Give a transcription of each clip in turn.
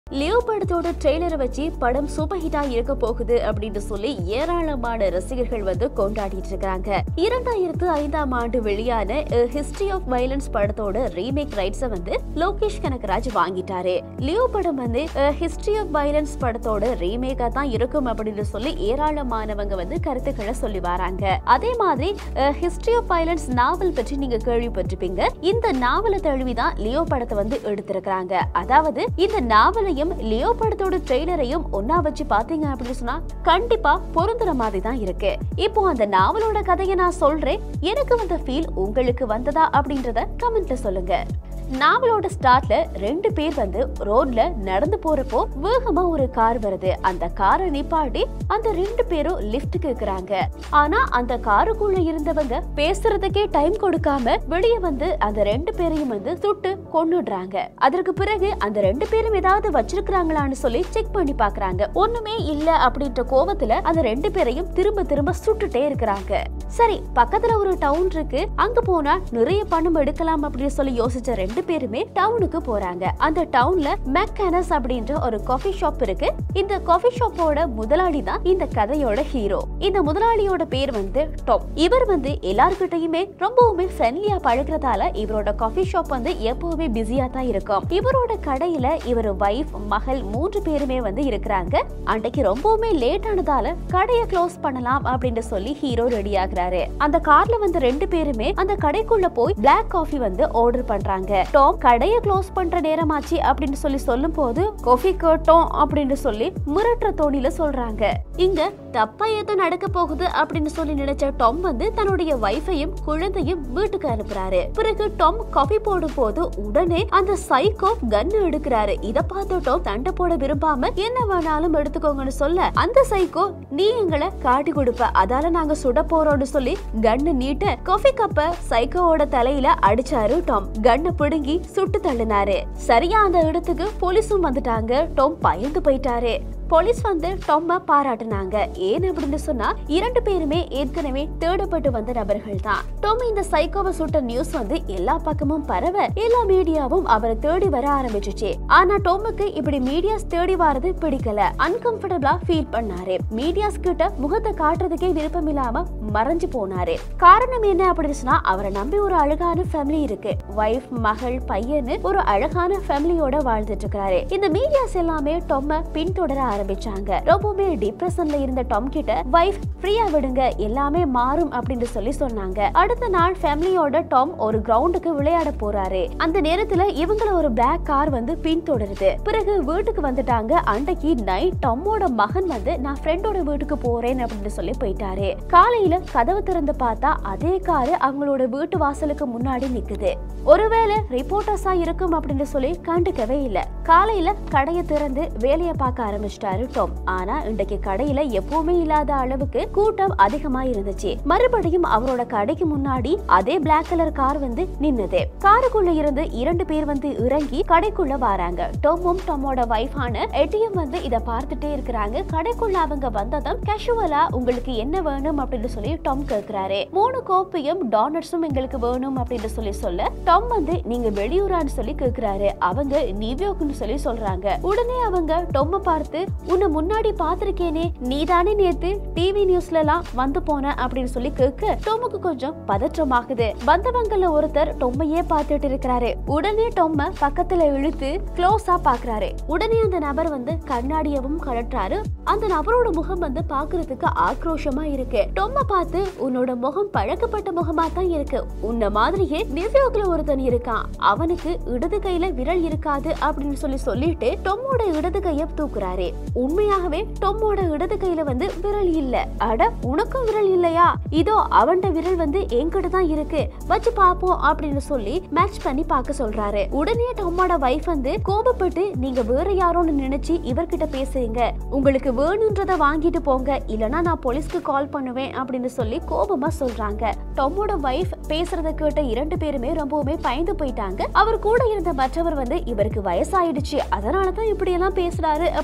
Leo படத்தோட ட்ரெய்லரை வச்சு படம் சூப்பர் ஹிட்டா இருக்க போகுது அப்படின்னு சொல்லி ஏராளமான ரசிகர்கள் வந்து கொண்டாடிட்டு இருக்காங்க இரண்டாயிரத்து ஐந்தாம் ஆண்டு வெளியான ஹிஸ்டரி ஆஃப் வயலன்ஸ் படத்தோட ரீமேக் ரைட்ஸை வந்து லோகேஷ் கனகராஜ் வாங்கிட்டாரு லியோ படம் வந்து ஹிஸ்டரி ஆஃப் வயலன்ஸ் படத்தோட ரீமேக்கா தான் இருக்கும் அப்படின்னு சொல்லி ஏராளமானவங்க வந்து கருத்துக்களை சொல்லி வராங்க அதே மாதிரி ஹிஸ்டரி ஆஃப் வயலன்ஸ் நாவல் பற்றி நீங்க கேள்விப்பட்டிருப்பீங்க இந்த நாவலை தழுவி தான் லியோ படத்தை வந்து எடுத்திருக்கிறாங்க அதாவது இந்த நாவலையும் லியோ படத்தோட ட்ரெய்லரையும் ஒன்னா வச்சு பாத்தீங்க அப்படின்னு சொன்னா கண்டிப்பா பொருந்துற மாதிரி தான் இருக்கு இப்போ அந்த நாவலோட கதையை நான் சொல்றேன் எனக்கு வந்த ஃபீல் உங்களுக்கு வந்ததா அப்படின்றத கமெண்ட்ல சொல்லுங்க நாவலோட ஸ்டார்ட்ல ரெண்டு பேர் வந்து ரோட்ல நடந்து போறப்போ வேகமா ஒரு கார் வருது அந்த காரை நிப்பாட்டி அந்த ரெண்டு பேரும் லிஃப்ட் கேக்குறாங்க ஆனா அந்த காருக்குள்ள இருந்தவங்க பேசுறதுக்கே டைம் கொடுக்காம வெளியே வந்து அந்த ரெண்டு பேரையும் வந்து சுட்டு கொன்னுடுறாங்க அதற்கு பிறகு அந்த ரெண்டு பேரும் ஏதாவது வச்சிருக்காங்களான்னு சொல்லி செக் பண்ணி பாக்குறாங்க ஒண்ணுமே இல்ல அப்படின்ற கோவத்துல அந்த ரெண்டு பேரையும் திரும்ப திரும்ப சுட்டுட்டே இருக்கிறாங்க சரி பக்கத்துல ஒரு டவுன் இருக்கு அங்க போனா நிறைய பணம் எடுக்கலாம் அப்படின்னு சொல்லி யோசிச்ச ரெண்டு பேருமே டவுனுக்கு போறாங்க அந்த டவுன்ல மெக்கானஸ் அப்படின்ற ஒரு காஃபி ஷாப் இருக்கு இந்த காஃபி ஷாப்போட முதலாளி தான் இந்த கதையோட ஹீரோ இந்த முதலாளியோட பேர் வந்து டாப் இவர் வந்து எல்லார்கிட்டயுமே ரொம்பவுமே ஃப்ரெண்ட்லியா பழகுறதால இவரோட காஃபி ஷாப் வந்து எப்பவுமே பிஸியா தான் இருக்கும் இவரோட கடையில இவர் வைஃப் மகள் மூன்று பேருமே வந்து இருக்கிறாங்க அன்றைக்கு ரொம்பவுமே லேட் ஆனதால கடையை க்ளோஸ் பண்ணலாம் அப்படின்னு சொல்லி ஹீரோ ரெடி ஆகுறாரு அந்த கார்ல வந்து ரெண்டு பேருமே அந்த கடைக்குள்ள போய் பிளாக் காஃபி வந்து ஆர்டர் பண்றாங்க டாம் கடையை க்ளோஸ் பண்ற நேரமாச்சு அப்படின்னு சொல்லி சொல்லும் போது காஃபி கேட்டோம் அப்படின்னு சொல்லி மிரட்டுற தோணில சொல்றாங்க இங்க தப்பா ஏதோ நடக்க போகுது அப்படின்னு சொல்லி நினைச்ச டாம் வந்து தன்னுடைய வைஃபையும் குழந்தையும் வீட்டுக்கு அனுப்புறாரு பிறகு டாம் காஃபி போடும் போது உடனே அந்த சைக்கோ கன் எடுக்கிறாரு இத பார்த்த டாம் சண்டை போட விரும்பாம என்ன வேணாலும் எடுத்துக்கோங்கன்னு சொல்ல அந்த சைக்கோ நீ எங்களை காட்டி கொடுப்ப அதால நாங்க சுட போறோம்னு சொல்லி கன்னு நீட்ட காஃபி கப்ப சைக்கோவோட தலையில அடிச்சாரு டாம் கன்னை பிடுங்கி சுட்டு தள்ளினாரு சரியா அந்த இடத்துக்கு போலீஸும் வந்துட்டாங்க டாம் பயந்து போயிட்டாரு போலீஸ் வந்து டொம்ம பாராட்டுனாங்க ஏன் அப்படின்னு சொன்னா இரண்டு பேருமே ஏற்கனவே தேடப்பட்டு வந்த நபர்கள் தான் டொம் இந்த சைக்கோவை சுட்ட நியூஸ் வந்து எல்லா பக்கமும் பரவ எல்லா மீடியாவும் அவரை தேடி வர ஆரம்பிச்சுச்சு ஆனா டொம்முக்கு இப்படி மீடியாஸ் தேடி வரது பிடிக்கல அன்கம்ஃபர்டபுளா ஃபீல் பண்ணாரு மீடியாஸ் கிட்ட முகத்தை காட்டுறதுக்கே விருப்பம் இல்லாம மறைஞ்சு போனாரு காரணம் என்ன அப்படின்னு சொன்னா அவரை நம்பி ஒரு அழகான ஃபேமிலி இருக்கு வைஃப் மகள் பையனு ஒரு அழகான ஃபேமிலியோட வாழ்ந்துட்டு இருக்காரு இந்த மீடியாஸ் எல்லாமே டொம்ம பின்தொடர ஆரம்பிச்சாங்க ரொம்பவுமே டிப்ரெஷன்ல இருந்த டாம் கிட்ட வைஃப் ஃப்ரீயா விடுங்க எல்லாமே மாறும் அப்படின்னு சொல்லி சொன்னாங்க அடுத்த நாள் ஃபேமிலியோட டாம் ஒரு கிரவுண்டுக்கு விளையாட போறாரு அந்த நேரத்துல இவங்கள ஒரு பிளாக் கார் வந்து பின்தொடருது பிறகு வீட்டுக்கு வந்துட்டாங்க அன்றைக்கு நைட் டாமோட மகன் வந்து நான் ஃப்ரெண்டோட வீட்டுக்கு போறேன் அப்படின்னு சொல்லி போயிட்டாரு காலையில கதவு திறந்து பார்த்தா அதே காரு அவங்களோட வீட்டு வாசலுக்கு முன்னாடி நிக்குது ஒருவேளை ரிப்போர்ட்டர்ஸா இருக்கும் அப்படின்னு சொல்லி கண்டுக்கவே இல்ல காலையில கடையை திறந்து வேலையை பார்க்க ஆரம்பிச்சிட்டாரு டாம் ஆனா இன்றைக்கு கடையில எப்பவுமே இல்லாத அளவுக்கு கூட்டம் அதிகமா இருந்துச்சு மறுபடியும் அவரோட கடைக்கு முன்னாடி அதே பிளாக் கலர் கார் வந்து நின்னது காருக்குள்ள இருந்து இரண்டு பேர் வந்து இறங்கி கடைக்குள்ள வராங்க டோமும் டோமோட வைஃபான எட்டியும் வந்து இத பார்த்துட்டே இருக்கிறாங்க கடைக்குள்ள அவங்க வந்ததும் கேஷுவலா உங்களுக்கு என்ன வேணும் அப்படின்னு சொல்லி டாம் கேக்குறாரு மூணு கோப்பையும் டானட்ஸும் எங்களுக்கு வேணும் அப்படின்னு சொல்லி சொல்ல டாம் வந்து நீங்க வெளியூரான்னு சொல்லி கேக்குறாரு அவங்க நியூயார்க்னு சொல்லி சொல்றாங்க உடனே அவங்க டொம்ம பார்த்து உன்னை முன்னாடி பாத்திருக்கேனே நீ தானே நேத்து டிவி நியூஸ்ல எல்லாம் வந்து போன அப்படின்னு சொல்லி கேட்க டொம்முக்கு கொஞ்சம் பதற்றமாகுது வந்தவங்கள ஒருத்தர் டொம்மையே பார்த்துட்டு இருக்கிறாரு உடனே டொம்ம பக்கத்துல இழுத்து க்ளோஸா பாக்குறாரு உடனே அந்த நபர் வந்து கண்ணாடியவும் கழற்றாரு அந்த நபரோட முகம் வந்து பாக்குறதுக்கு ஆக்ரோஷமா இருக்கு டொம்ம பார்த்து உன்னோட முகம் பழக்கப்பட்ட முகமா தான் இருக்கு உன்ன மாதிரியே நியூயார்க்ல ஒருத்தன் இருக்கான் அவனுக்கு இடது கையில விரல் இருக்காது அப்படின்னு சொல்லி சொல்லிட்டு டொம்மோட இடது கைய தூக்குறாரு உண்மையாகவே டொம்மோட இடது கையில வந்து விரல் இல்ல அட உனக்கும் விரல் இல்லையா இதோ அவன்ட விரல் வந்து என்கிட்ட தான் இருக்கு வச்சு பாப்போம் அப்படின்னு சொல்லி மேட்ச் பண்ணி பார்க்க சொல்றாரு உடனே டொம்மோட வைஃப் வந்து கோபப்பட்டு நீங்க வேற யாரோன்னு நினைச்சு இவர்கிட்ட பேசுறீங்க உங்களுக்கு வேணுன்றத வாங்கிட்டு போங்க இல்லனா நான் போலீஸ்க்கு கால் பண்ணுவேன் அப்படின்னு சொல்லி கோபமா சொல்றாங்க டொம்மோட வைஃப் பேசுறத கேட்ட இரண்டு பேருமே ரொம்பவுமே பயந்து போயிட்டாங்க அவர் கூட இருந்த மற்றவர் வந்து இவருக்கு வயசாயிடுச்சு அதனாலதான் இப்படி எல்லாம் பேசுறாரு அப்படின்னு சொல்லி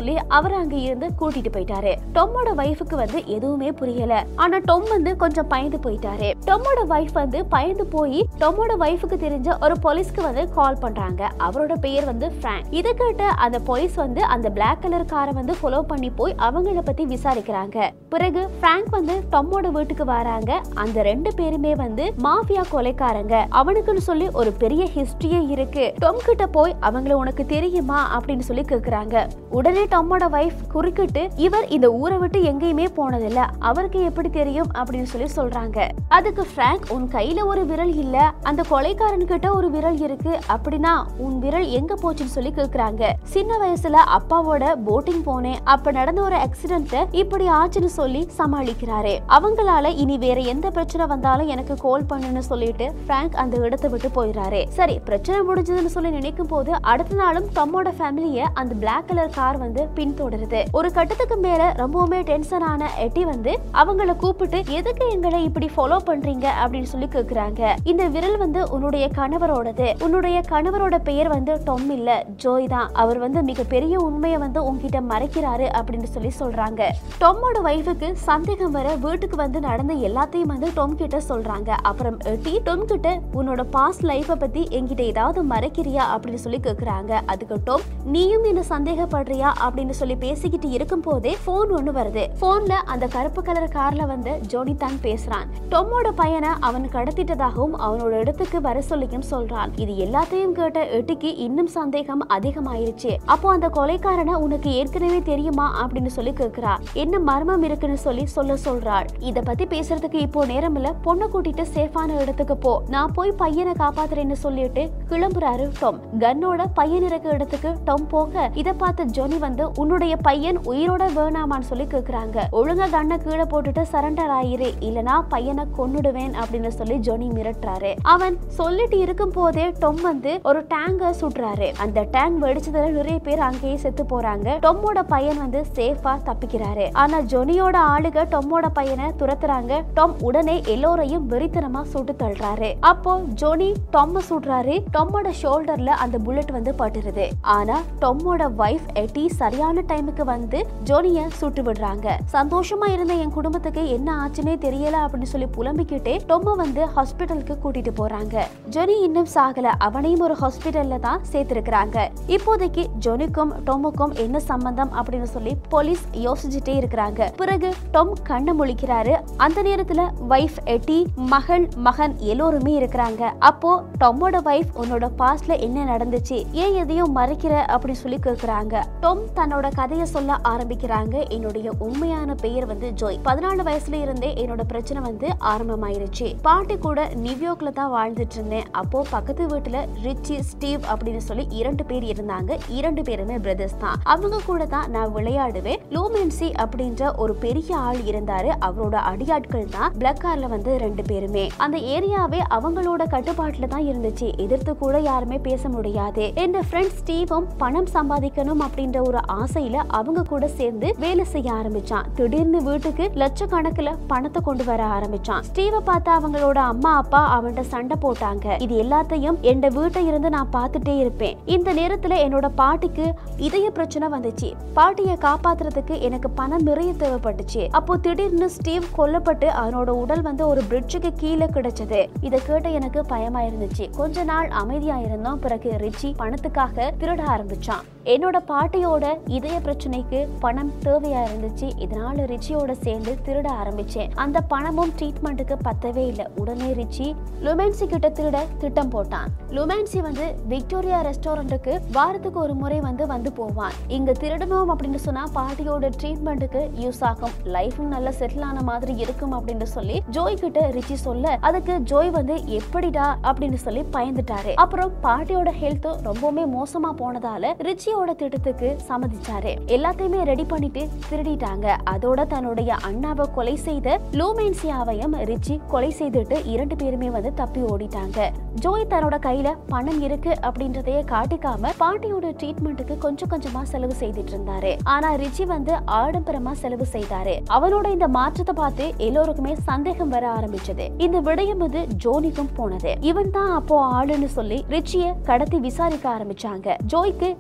சொல்லி அவர் அங்க இருந்து கூட்டிட்டு போயிட்டாரு டொம்மோட வைஃபுக்கு வந்து எதுவுமே புரியல ஆனா டொம் வந்து கொஞ்சம் பயந்து போயிட்டாரு டொம்மோட வைஃப் வந்து பயந்து போய் டொம்மோட வைஃபுக்கு தெரிஞ்ச ஒரு போலீஸ்க்கு வந்து கால் பண்றாங்க அவரோட பெயர் வந்து ஃப்ராங்க் இதை கேட்ட அந்த போலீஸ் வந்து அந்த பிளாக் கலர் காரை வந்து ஃபாலோ பண்ணி போய் அவங்கள பத்தி விசாரிக்கிறாங்க பிறகு ஃப்ராங்க் வந்து டொம்மோட வீட்டுக்கு வராங்க அந்த ரெண்டு பேருமே வந்து மாஃபியா கொலைக்காரங்க அவனுக்குன்னு சொல்லி ஒரு பெரிய ஹிஸ்டரியே இருக்கு டொம் கிட்ட போய் அவங்கள உனக்கு தெரியுமா அப்படின்னு சொல்லி கேக்குறாங்க உடனே டொம்மோட வைஃப் குறுக்கிட்டு இவர் இந்த ஊரை விட்டு எங்கேயுமே போனதில்ல அவருக்கு எப்படி தெரியும் அப்படின்னு சொல்லி சொல்றாங்க அதுக்கு ஃப்ராங்க் உன் கையில ஒரு விரல் இல்ல அந்த கொலைக்காரன் கிட்ட ஒரு விரல் இருக்கு அப்படின்னா உன் விரல் எங்க போச்சுன்னு சொல்லி கேக்குறாங்க சின்ன வயசுல அப்பாவோட போட்டிங் போனேன் அப்ப நடந்த ஒரு ஆக்சிடென்ட் இப்படி ஆச்சுன்னு சொல்லி சமாளிக்கிறாரு அவங்களால இனி வேற எந்த பிரச்சனை வந்தாலும் எனக்கு கால் பண்ணுன்னு சொல்லிட்டு ஃப்ராங்க் அந்த இடத்தை விட்டு போயிடுறாரு சரி பிரச்சனை முடிஞ்சதுன்னு சொல்லி நினைக்கும் போது அடுத்த நாளும் டம்மோட ஃபேமிலிய அந்த பிளாக் கலர் கார் வந்து பின்தொடருது ஒரு கட்டத்துக்கு மேல ரொம்பவுமே டென்ஷன் ஆன எட்டி வந்து அவங்கள கூப்பிட்டு எதுக்கு எங்களை இப்படி ஃபாலோ பண்றீங்க அப்படின்னு சொல்லி கேக்குறாங்க இந்த விரல் வந்து உன்னுடைய கணவரோடது உன்னுடைய கணவரோட பெயர் வந்து டொம் இல்ல ஜோய் தான் அவர் வந்து மிகப்பெரிய உண்மையை வந்து உன்கிட்ட மறைக்கிறாரு அப்படின்னு சொல்லி சொல்றாங்க டொம்மோட வைஃபுக்கு சந்தேகம் வர வீட்டுக்கு வந்து நடந்த எல்லாத்தையும் வந்து டொம் கிட்ட சொல்றாங்க அப்புறம் டி டொம் கிட்ட உன்னோட பாஸ்ட் லைஃப பத்தி என்கிட்ட ஏதாவது மறைக்கிறியா அப்படின்னு சொல்லி கேக்குறாங்க அதுக்கு டொம் நீயும் என்ன சந்தேகப்படுறியா அப்படின்னு சொல்லி பேசிக்கிட்டு இருக்கும் போதே போன் ஒண்ணு வருது போன்ல அந்த கருப்பு கலர் கார்ல வந்து ஜோனி தான் பேசுறான் டொம்மோட பையனை அவன் கடத்திட்டதாகவும் அவனோட இடத்துக்கு வர சொல்லியும் சொல்றான் இது எல்லாத்தையும் கேட்ட எட்டிக்கு இன்னும் சந்தேகம் அதிகமாயிருச்சு அப்போ அந்த கொலைக்காரனை உனக்கு ஏற்கனவே தெரியுமா அப்படின்னு சொல்லி கேக்குறா என்ன மர்மம் இருக்குன்னு சொல்லி சொல்ல சொல்றாள் இத பத்தி பேசுறதுக்கு இப்போ நேரம் இல்ல பொண்ணை கூட்டிட்டு சேஃபான இடத்துக்கு போ நான் போய் பையனை காப்பாத்துறேன்னு சொல்லிட்டு கிளம்புறாரு டொம் கன்னோட பையன் இருக்க இடத்துக்கு டொம் போக இத பார்த்து ஜொனி வந்து உன்னுடைய பையன் உயிரோட வேணாமான்னு சொல்லி கேக்குறாங்க ஒழுங்கா கண்ணை கீழே போட்டுட்டு சரண்டர் ஆயிரு இல்லனா பையனை கொன்னுடுவேன் அப்படின்னு சொல்லி ஜொனி மிரட்டுறாரு அவன் சொல்லிட்டு இருக்கும் போதே டொம் வந்து ஒரு டேங்க சுடுறாரு அந்த டேங்க் வெடிச்சதுல நிறைய பேர் அங்கேயே செத்து போறாங்க டொம்மோட பையன் வந்து சேஃபா தப்பிக்கிறாரு ஆனா ஜொனியோட ஆளுக டொம்மோட பையனை துரத்துறாங்க டொம் உடனே எல்லோரையும் வெறித்தனமா சுட்டு தள்ளுறாரு அப்போ ஜொனி டொம்ம சுடுறாரு டொம்மோட ஷோல்டர்ல அந்த புல்லட் வந்து பட்டுருது ஆனா டொம்மோட வைஃப் எட்டி சரியான டைமுக்கு வந்து ஜோனிய சுட்டு விடுறாங்க சந்தோஷமா இருந்த என் குடும்பத்துக்கு என்ன ஆச்சுன்னே தெரியல அப்படின்னு சொல்லி புலம்பிக்கிட்டே டொம்ம வந்து ஹாஸ்பிட்டலுக்கு கூட்டிட்டு போறாங்க ஜொனி இன்னும் சாகல அவனையும் ஒரு ஹாஸ்பிட்டல்ல தான் சேர்த்திருக்கிறாங்க இப்போதைக்கு ஜொனிக்கும் டொம்முக்கும் என்ன சம்பந்தம் அப்படின்னு சொல்லி போலீஸ் யோசிச்சுட்டே இருக்கிறாங்க பிறகு டொம் கண்ணை முழிக்கிறாரு அந்த நேரத்துல வைஃப் எட்டி மகள் மகன் எல்லோருமே இருக்கிறாங்க அப்போ டொம்மோட வைஃப் உன்னோட பாஸ்ட்ல என்ன நடந்துச்சு ஏன் எதையும் மறைக்கிற அப்படின்னு சொல்லி கேக்குறாங்க டொம் தன்னோட கதையை சொல்ல ஆரம்பிக்கிறாங்க என்னுடைய உண்மையான பெயர் வந்து ஜோய் பதினாலு வயசுல இருந்தே என்னோட பிரச்சனை வந்து ஆரம்பமாயிருச்சு பாட்டி கூட நியூயார்க்ல தான் வாழ்ந்துட்டு இருந்தேன் அப்போ பக்கத்து வீட்டுல ரிச்சி ஸ்டீவ் அப்படின்னு சொல்லி இரண்டு பேர் இருந்தாங்க இரண்டு பேருமே பிரதர்ஸ் தான் அவங்க கூட தான் நான் விளையாடுவேன் லூமென்சி அப்படின்ற ஒரு பெரிய ஆள் இருந்தாரு அவரோட அடியாட்கள் தான் பிளாக் கார்ல வந்து ரெண்டு பேருமே அந்த ஏரியாவே அவங்களோட கட்டுப்பாட்டுல தான் இருந்துச்சு எதிர்த்து கூட யாருமே பேச முடியாது என் ஃப்ரெண்ட் ஸ்டீவும் பணம் சம்பாதிக்கணும் அப்படின்ற ஒரு ஆசையில அவங்க கூட சேர்ந்து வேலை செய்ய ஆரம்பிச்சான் திடீர்னு வீட்டுக்கு லட்சக்கணக்குல பணத்தை கொண்டு வர ஆரம்பிச்சான் ஸ்டீவை பார்த்து அவங்களோட அம்மா அப்பா அவன்கிட்ட சண்டை போட்டாங்க இது எல்லாத்தையும் என் வீட்டை இருந்து நான் பார்த்துட்டே இருப்பேன் இந்த நேரத்துல என்னோட பாட்டிக்கு இதய பிரச்சனை வந்துச்சு பாட்டியை காப்பாத்துறதுக்கு எனக்கு பணம் நிறைய தேவைப்பட்டுச்சு அப்போ திடீர்னு ஸ்டீவ் கொல்லப்பட்டு அவனோட உடல் வந்து ஒரு பிரிட்ஜுக்கு கீழே கிடைச்சது இதை கேட்ட எனக்கு பயமா இருந்துச்சு கொஞ்ச நாள் அமைதியா இருந்தோம் பிறகு ரிச்சி பணத்துக்காக திருட ஆரம்பிச்சான் என்னோட பாட்டியோட இதய பிரச்சனைக்கு பணம் தேவையா இருந்துச்சு இதனால ரிச்சியோட சேர்ந்து திருட ஆரம்பிச்சேன் அந்த பணமும் ட்ரீட்மெண்ட்டுக்கு பத்தவே இல்லை உடனே ரிச்சி லுமென்சி கிட்ட திருட திட்டம் போட்டான் லுமென்சி வந்து விக்டோரியா ரெஸ்டாரண்ட்டுக்கு வாரத்துக்கு ஒரு முறை வந்து வந்து போவான் இங்க திருடணும் அப்படின்னு சொன்னா பாட்டியோட ட்ரீட்மெண்ட்டுக்கு யூஸ் ஆகும் லைஃபும் நல்ல செட்டில் ஆன மாதிரி இருக்கும் அப்படின்னு சொல்லி ஜோய் கிட்ட ரிச்சி சொல்ல அதுக்கு ஜோய் வந்து எப்படிடா அப்படின்னு சொல்லி பயந்துட்டாரு அப்புறம் பாட்டியோட ஹெல்த் ரொம்பவுமே மோசமா போனதால ரிச்சியோட திட்டத்துக்கு சம்மதிச்சாரு எல்லாத்தையுமே ரெடி பண்ணிட்டு திருடிட்டாங்க அதோட தன்னுடைய அண்ணாவை கொலை செய்த லூமேன்சியாவையும் ரிச்சி கொலை செய்துட்டு இரண்டு பேருமே வந்து தப்பி ஓடிட்டாங்க ஜோய் தன்னோட கையில பணம் இருக்கு அப்படின்றதையே காட்டிக்காம பாட்டியோட ட்ரீட்மெண்ட்டுக்கு கொஞ்சம் கொஞ்சமா செலவு செய்துட்டு இருந்தாரு ஆனா ரிச்சி வந்து ஆடம்பரமா செலவு செய்தாரு அவனோட இந்த மாற்றத்தை பார்த்து எல்லோருக்குமே சந்தேகம் வர ஆரம்பிச்சது இந்த விடயம் வந்து ஜோனிக்கும் போனது இவன் தான் அப்போ ஆளுன்னு சொல்லி ரிச்சிய கடத்தி விசாரிக்க ஆரம்பிச்சாங்க ஜோய்க்கு ரிச்சி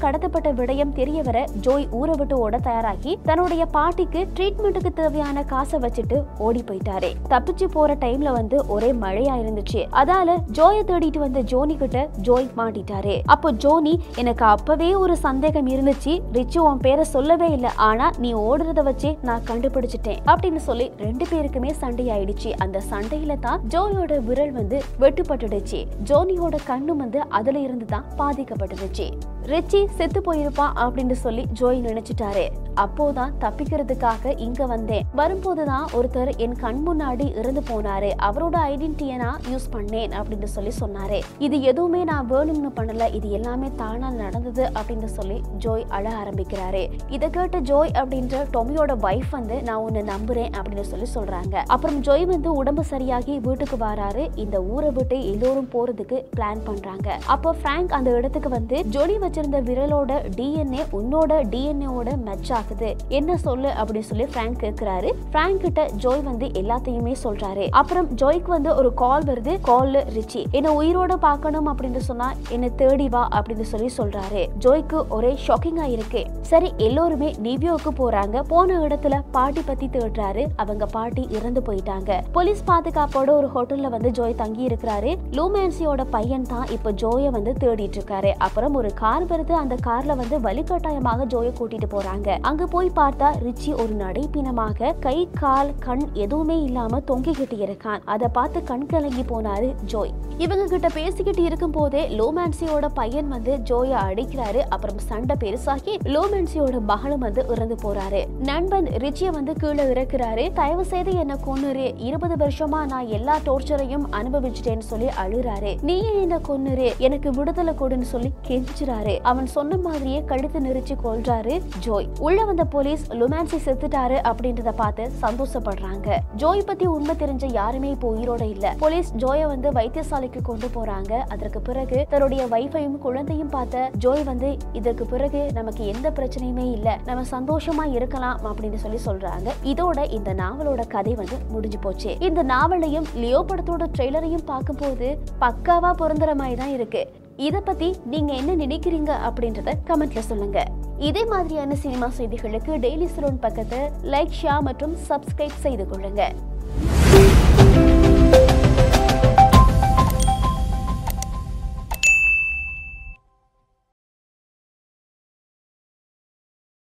கடத்தப்பட்ட விடயம் தெரிய வர ஜோய் ஊரை விட்டு ஓட தயாராகி தன்னுடைய பாட்டிக்கு ட்ரீட்மெண்ட்டுக்கு தேவையான காசை வச்சுட்டு ஓடி போயிட்டாரு தப்பிச்சு போற டைம்ல வந்து ஒரே மழையா இருந்துச்சு அதால ஜோயை தேடிட்டு வந்த ஜோனி கிட்ட ஜோய் மாட்டிட்டாரு அப்போ ஜோனி எனக்கு அப்பவே ஒரு சந்தேகம் இருந்துச்சு ரிச்சு உன் பேரை சொல்லவே இல்லை ஆனா நீ ஓடுறத வச்சே நான் கண்டுபிடிச்சிட்டேன் அப்படின்னு சொல்லி ரெண்டு பேருக்குமே சண்டை ஆயிடுச்சு அந்த சண்டையில தான் ஜோயோட விரல் வந்து வெட்டுப்பட்டுடுச்சு ஜோனியோட கண்ணும் வந்து அதுல இருந்து தான் பாதிக்கப்பட்டுடுச்சு ரிச்சி செத்து போயிருப்பான் அப்படின்னு சொல்லி ஜோய் நினைச்சிட்டாரு அப்போதான் தப்பிக்கிறதுக்காக இங்க வந்தேன் வரும்போதுதான் ஒருத்தர் என் கண் முன்னாடி இறந்து போனாரு அவரோட ஐடென்டிட்டியை நான் யூஸ் பண்ணேன் அப்படின்னு சொல்லி சொன்னாரு இது எதுவுமே நான் வேணும்னு பண்ணல இது எல்லாமே தானா நடந்தது அப்படின்னு சொல்லி ஜோய் அழ ஆரம்பிக்கிறாரு இதை கேட்ட ஜோய் அப்படின்ற டொமியோட வைஃப் வந்து நான் உன்னை நம்புறேன் அப்படின்னு சொல்லி சொல்றாங்க அப்புறம் ஜோய் வந்து உடம்பு சரியாகி வீட்டுக்கு வராரு இந்த ஊரை விட்டு எல்லோரும் போறதுக்கு பிளான் பண்றாங்க அப்போ பிராங்க் அந்த இடத்துக்கு வந்து ஜோனி வச்சிருந்த விரலோட டிஎன்ஏ உன்னோட டிஎன்ஏவோட மேட்ச் ஆகுது என்ன சொல்லு அப்படின்னு சொல்லி பிராங்க் கேக்குறாரு பிராங்க் கிட்ட ஜோய் வந்து எல்லாத்தையுமே சொல்றாரு அப்புறம் ஜோய்க்கு வந்து ஒரு கால் வருது கால்ல ரிச்சி என்ன உயிரோட பார்க்கணும் அப்படின்னு சொன்னா என்ன தேடி வா அப்படின்னு சொல்லி சொல்றாரு ஜோய்க்கு ஒரே ஷாக்கிங்கா இருக்கு சரி எல்லோருமே நிவியோக்கு போறாங்க போன இடத்துல பாட்டி பத்தி தேடுறாரு அவங்க பாட்டி இறந்து போயிட்டாங்க போலீஸ் பாதுகாப்போட ஒரு ஹோட்டல்ல வந்து ஜோய் தங்கி இருக்கிறாரு லூமேன்சியோட பையன் தான் இப்ப ஜோய வந்து தேடிட்டு இருக்காரு அப்புறம் ஒரு கார் வருது அந்த கார்ல வந்து வழிகட்டாயமாக ஜோய கூட்டிட்டு போறாங்க அங்க போய் பார்த்தா ரிச்சி ஒரு நடைப்பினமாக கை கால் கண் எதுவுமே இல்லாம தொங்கிக்கிட்டு இருக்கான் அதை பார்த்து கண் கலங்கி போனாரு ஜோய் இவங்க கிட்ட பேசிக்கிட்டு இருக்கும் போதே லோமான்சியோட பையன் வந்து ஜோய அடிக்கிறாரு அப்புறம் சண்டை பெருசாகி லோமான்சியோட மகளும் வந்து இறந்து போறாரு நண்பன் ரிச்சிய வந்து கீழே இறக்குறாரு தயவு செய்து என்ன கொன்னுரு இருபது வருஷமா நான் எல்லா டோர்ச்சரையும் அனுபவிச்சிட்டேன்னு சொல்லி அழுறாரு நீ ஏன் என்ன கொன்னுரு எனக்கு விடுதலை கொடுன்னு சொல்லி கெஞ்சுறாரு அவன் சொன்ன மாதிரியே கழுத்து நெரிச்சு கொல்றாரு ஜோய் உள்ள வந்த போலீஸ் லொமான்சி செத்துட்டாரு அப்படின்றத பார்த்து சந்தோஷப்படுறாங்க ஜோய் பத்தி உண்மை தெரிஞ்ச யாருமே இப்போ உயிரோட இல்ல போலீஸ் ஜோய வந்து வைத்தியசாலைக்கு கொண்டு போறாங்க அதற்கு பிறகு தன்னுடைய வைஃபையும் குழந்தையும் பார்த்த ஜோய் வந்து இதற்கு பிறகு நமக்கு எந்த பிரச்சனையுமே இல்ல நம்ம சந்தோஷமா இருக்கலாம் அப்படின்னு சொல்லி சொல்றாங்க இதோட இந்த நாவலோட கதை வந்து முடிஞ்சு போச்சு இந்த நாவலையும் லியோ படத்தோட ட்ரெய்லரையும் பார்க்கும்போது பக்காவா பொருந்துற மாதிரி தான் இருக்கு இத பத்தி நீங்க என்ன நினைக்கிறீங்க அப்படின்றத கமெண்ட்ல சொல்லுங்க இதே மாதிரியான சினிமா செய்திகளுக்கு டெய்லி சலூன் பக்கத்தை லைக் ஷேர் மற்றும் சப்ஸ்கிரைப் செய்து கொள்ளுங்க